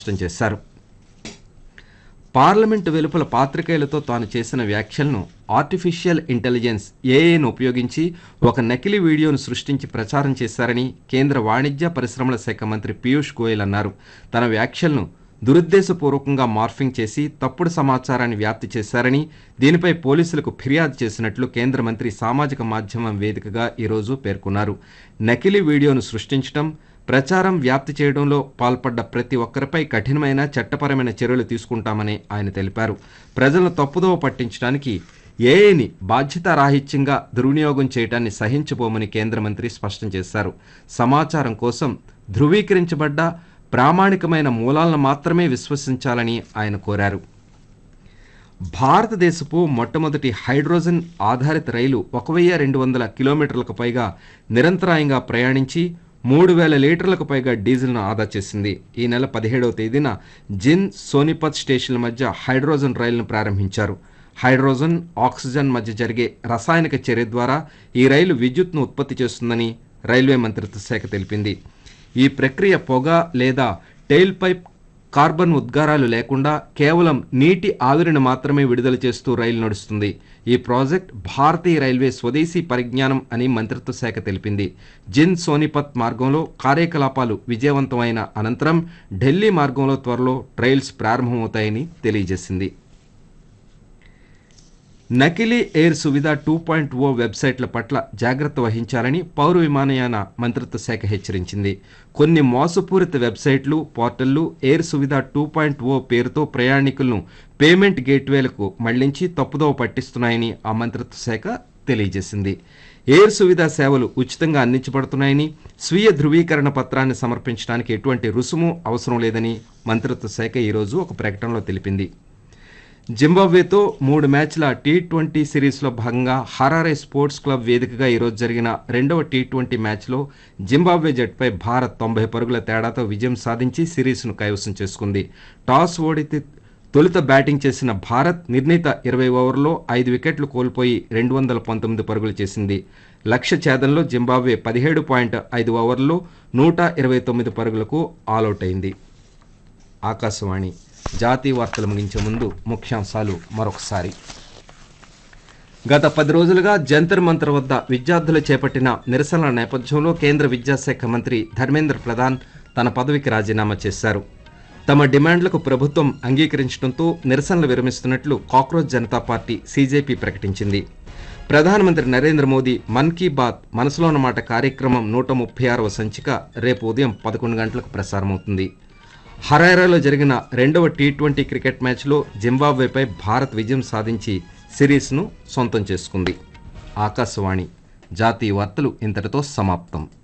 స్పష్టం చేశారు పార్లమెంటు వెలుపల పాత్రికేయులతో తాను చేసిన వ్యాఖ్యలను ఆర్టిఫిషియల్ ఇంటెలిజెన్స్ ఏఐను ఉపయోగించి ఒక నకిలీ వీడియోను సృష్టించి ప్రచారం చేశారని కేంద్ర వాణిజ్య పరిశ్రమల శాఖ మంత్రి పీయూష్ గోయల్ అన్నారు తన వ్యాఖ్యలను దురుద్దేశపూర్వకంగా మార్ఫింగ్ చేసి తప్పుడు సమాచారాన్ని వ్యాప్తి చేశారని దీనిపై పోలీసులకు ఫిర్యాదు చేసినట్లు కేంద్ర మంత్రి సామాజిక మాధ్యమం వేదికగా ఈరోజు పేర్కొన్నారు నకిలీ వీడియోను సృష్టించడం ప్రచారం వ్యాప్తి చేయడంలో పాల్పడ్డ ప్రతి ఒక్కరిపై కఠినమైన చట్టపరమైన చర్యలు తీసుకుంటామని ఆయన తెలిపారు ప్రజలను తప్పుదోవ పట్టించడానికి ఏఐని బాధ్యతారాహిత్యంగా దుర్వినియోగం చేయడాన్ని సహించబోమని కేంద్ర మంత్రి స్పష్టం చేశారు సమాచారం కోసం ధృవీకరించబడ్డ ప్రామాణికమైన మూలాలను మాత్రమే విశ్వసించాలని ఆయన కోరారు భారతదేశపు మొట్టమొదటి హైడ్రోజన్ ఆధారిత రైలు ఒక వెయ్యి రెండు వందల కిలోమీటర్లకు పైగా నిరంతరాయంగా ప్రయాణించి మూడు వేల లీటర్లకు పైగా డీజిల్ను ఆదా చేసింది ఈ నెల పదిహేడవ తేదీన జిన్ సోనిపత్ స్టేషన్ల మధ్య హైడ్రోజన్ రైలును ప్రారంభించారు హైడ్రోజన్ ఆక్సిజన్ మధ్య జరిగే రసాయనిక చర్య ద్వారా ఈ రైలు విద్యుత్ను ఉత్పత్తి చేస్తుందని రైల్వే మంత్రిత్వ శాఖ తెలిపింది ఈ ప్రక్రియ పొగ లేదా టెయిల్ పైప్ కార్బన్ ఉద్గారాలు లేకుండా కేవలం నీటి ఆవిరిని మాత్రమే విడుదల చేస్తూ రైలు నడుస్తుంది ఈ ప్రాజెక్ట్ భారతీయ రైల్వే స్వదేశీ పరిజ్ఞానం అని మంత్రిత్వ శాఖ తెలిపింది జిన్ సోనిపత్ మార్గంలో కార్యకలాపాలు విజయవంతమైన అనంతరం ఢిల్లీ మార్గంలో త్వరలో ట్రయల్స్ ప్రారంభమవుతాయని తెలియజేసింది నకిలీ air Suvidha two point O వెబ్సైట్ల పట్ల జాగ్రత్త వహించాలని పౌర విమానయాన మంత్రిత్వ శాఖ హెచ్చరించింది కొన్ని మోసపూరిత వెబ్సైట్లు పోర్టళ్లు air Suvidha two point O పేరుతో ప్రయాణికులను పేమెంట్ గేట్వేలకు మళ్లించి తప్పుదోవ పట్టిస్తున్నాయని ఆ మంత్రిత్వ శాఖ తెలియజేసింది ఎయిర్ సువిధ సేవలు ఉచితంగా అందించబడుతున్నాయని స్వీయ ధృవీకరణ పత్రాన్ని సమర్పించడానికి ఎటువంటి రుసుము అవసరం లేదని మంత్రిత్వ శాఖ ఈరోజు ఒక ప్రకటనలో తెలిపింది జింబాబ్వేతో మూడు మ్యాచ్ల టీ ట్వంటీ సిరీస్లో భాగంగా హరారే స్పోర్ట్స్ క్లబ్ వేదికగా ఈరోజు జరిగిన రెండవ టీ ట్వంటీ మ్యాచ్లో జింబాబ్వే జట్టుపై భారత్ తొంభై పరుగుల తేడాతో విజయం సాధించి సిరీస్ను కైవసం చేసుకుంది టాస్ ఓడితే తొలుత బ్యాటింగ్ చేసిన భారత్ నిర్ణీత ఇరవై ఓవర్లో ఐదు వికెట్లు కోల్పోయి రెండు వందల పంతొమ్మిది పరుగులు చేసింది లక్ష్య ఛేదంలో జింబాబ్వే పదిహేడు పాయింట్ ఐదు ఓవర్లలో నూట ఇరవై తొమ్మిది పరుగులకు ఆలౌట్ అయింది ఆకాశవాణి జాతీయ వార్తలు ముగించే ముందు ముఖ్యాంశాలు మరొకసారి గత పది రోజులుగా జంతర్ మంతర్ వద్ద విద్యార్థులు చేపట్టిన నిరసనల నేపథ్యంలో కేంద్ర విద్యాశాఖ మంత్రి ధర్మేంద్ర ప్రధాన్ తన పదవికి రాజీనామా చేశారు తమ డిమాండ్లకు ప్రభుత్వం అంగీకరించడంతో నిరసనలు విరమిస్తున్నట్లు కాక్రోచ్ జనతా పార్టీ సీజేపీ ప్రకటించింది ప్రధానమంత్రి నరేంద్ర మోదీ మన్ కీ బాత్ మనసులోన మాట కార్యక్రమం నూట ముప్పై ఆరవ సంచిక రేపు ఉదయం పదకొండు గంటలకు ప్రసారమవుతుంది హరారాలో జరిగిన రెండవ టీ ట్వంటీ క్రికెట్ మ్యాచ్లో జింబాబ్వేపై భారత్ విజయం సాధించి సిరీస్ను సొంతం చేసుకుంది ఆకాశవాణి జాతీయ వార్తలు ఇంతటితో సమాప్తం